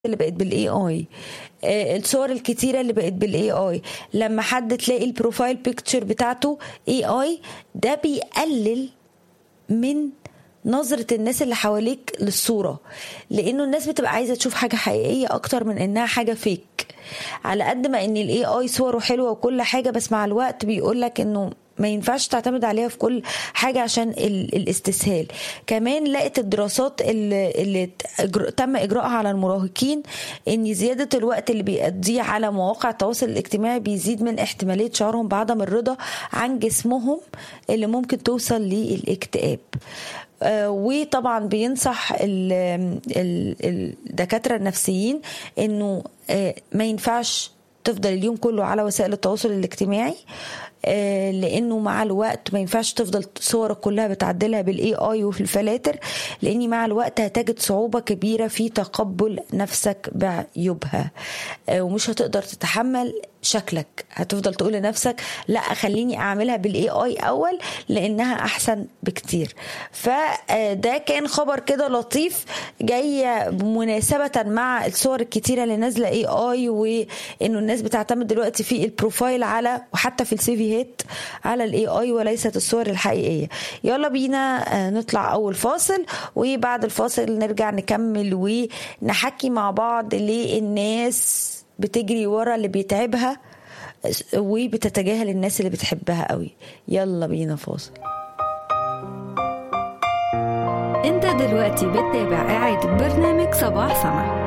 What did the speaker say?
اللي بقت بالاي اي الصور الكتيره اللي بقت بالاي اي لما حد تلاقي البروفايل بيكتشر بتاعته اي اي ده بيقلل من نظرة الناس اللي حواليك للصورة لأنه الناس بتبقى عايزة تشوف حاجة حقيقية أكتر من إنها حاجة فيك على قد ما إن الإي آي صوره حلوة وكل حاجة بس مع الوقت بيقولك إنه ما ينفعش تعتمد عليها في كل حاجة عشان ال- الاستسهال كمان لقت الدراسات اللي, اللي تم إجراءها على المراهقين إن زيادة الوقت اللي بيقضيه على مواقع التواصل الاجتماعي بيزيد من احتمالية شعورهم بعدم الرضا عن جسمهم اللي ممكن توصل للاكتئاب آه، وطبعا بينصح ال- ال- الدكاتره النفسيين انه آه، ما ينفعش تفضل اليوم كله على وسائل التواصل الاجتماعي آه، لانه مع الوقت ما ينفعش تفضل صورك كلها بتعدلها بالاي اي وفي الفلاتر لاني مع الوقت هتجد صعوبه كبيره في تقبل نفسك بعيوبها آه، ومش هتقدر تتحمل شكلك هتفضل تقول لنفسك لا خليني اعملها بالاي اي اول لانها احسن بكتير فده كان خبر كده لطيف جاي مناسبة مع الصور الكتيرة اللي نازلة اي اي وانه الناس بتعتمد دلوقتي في البروفايل على وحتى في السيفيهات على الاي اي وليست الصور الحقيقية يلا بينا آه، نطلع اول فاصل وبعد الفاصل نرجع نكمل ونحكي مع بعض ليه الناس بتجري ورا اللي بيتعبها وبتتجاهل الناس اللي بتحبها قوي يلا بينا فاصل انت دلوقتي بتتابع إعادة برنامج صباح سما